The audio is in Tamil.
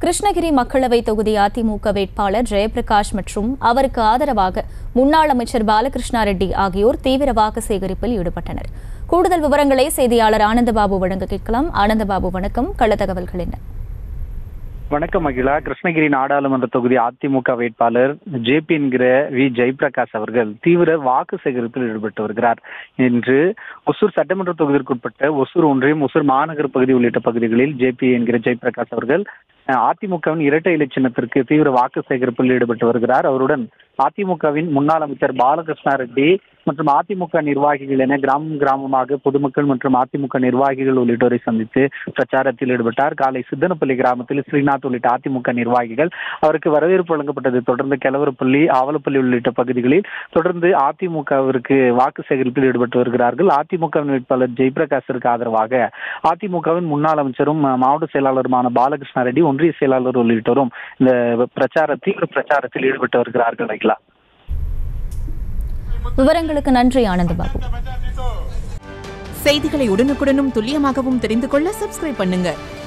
கிருஷ்ணகிரி மக்களவை தொகுதி அதிமுக வேட்பாளர் ஜெயபிரகாஷ் மற்றும் அவருக்கு ஆதரவாக முன்னாள் அமைச்சர் பாலகிருஷ்ணா ரெட்டி ஆகியோர் தீவிர வாக்கு சேகரிப்பில் ஈடுபட்டனர் கூடுதல் விவரங்களை செய்தியாளர் ஆனந்தபாபு வழங்க கேட்கலாம் ஆனந்தபாபு வணக்கம் கள தகவல்கள் என்ன வணக்கம் அகிலா கிருஷ்ணகிரி நாடாளுமன்ற தொகுதி அதிமுக வேட்பாளர் ஜேபி என்கிற வி ஜெயபிரகாஷ் அவர்கள் தீவிர வாக்கு சேகரிப்பில் ஈடுபட்டு வருகிறார் இன்று ஒசூர் சட்டமன்ற தொகுதிக்குட்பட்ட ஒசூர் ஒன்றியம் ஒசூர் மாநகர் பகுதி உள்ளிட்ட பகுதிகளில் ஜேபி என்கிற ஜெயபிரகாஷ் அவர்கள் அஹ், அதிமுகவின் இரட்டை இலை சின்னத்திற்கு தீவிர வாக்கு சேகரிப்பில் ஈடுபட்டு வருகிறார் அவருடன் அதிமுகவின் முன்னாள் அமைச்சர் பாலகிருஷ்ணா ரெட்டி மற்றும் அதிமுக நிர்வாகிகள் என கிராமம் கிராமமாக பொதுமக்கள் மற்றும் அதிமுக நிர்வாகிகள் உள்ளிட்டோரை சந்தித்து பிரச்சாரத்தில் ஈடுபட்டார் காலை சித்தனப்பள்ளி கிராமத்தில் ஸ்ரீநாத் உள்ளிட்ட அதிமுக நிர்வாகிகள் அவருக்கு வரவேற்பு வழங்கப்பட்டதை தொடர்ந்து கிழவரப்பள்ளி ஆவலப்பள்ளி உள்ளிட்ட பகுதிகளில் தொடர்ந்து அதிமுகவிற்கு வாக்கு சேகரிப்பில் ஈடுபட்டு வருகிறார்கள் அதிமுக வேட்பாளர் ஜெயபிரகாஷிற்கு ஆதரவாக அதிமுகவின் முன்னாள் அமைச்சரும் அஹ், மாவட்ட செயலாளருமான பாலகிருஷ்ணா ரெட்டி ஒன்றிய செயலாளர் உள்ளிட்டோரும் இந்த பிரச்சார தீவிர பிரச்சாரத்தில் ஈடுபட்டு வருகிறார்கள் அகிலா விவரங்களுக்கு நன்றி ஆனந்தபாபு செய்திகளை உடனுக்குடனும் துல்லியமாகவும் தெரிந்து கொள்ள சப்ஸ்கிரைப் பண்ணுங்க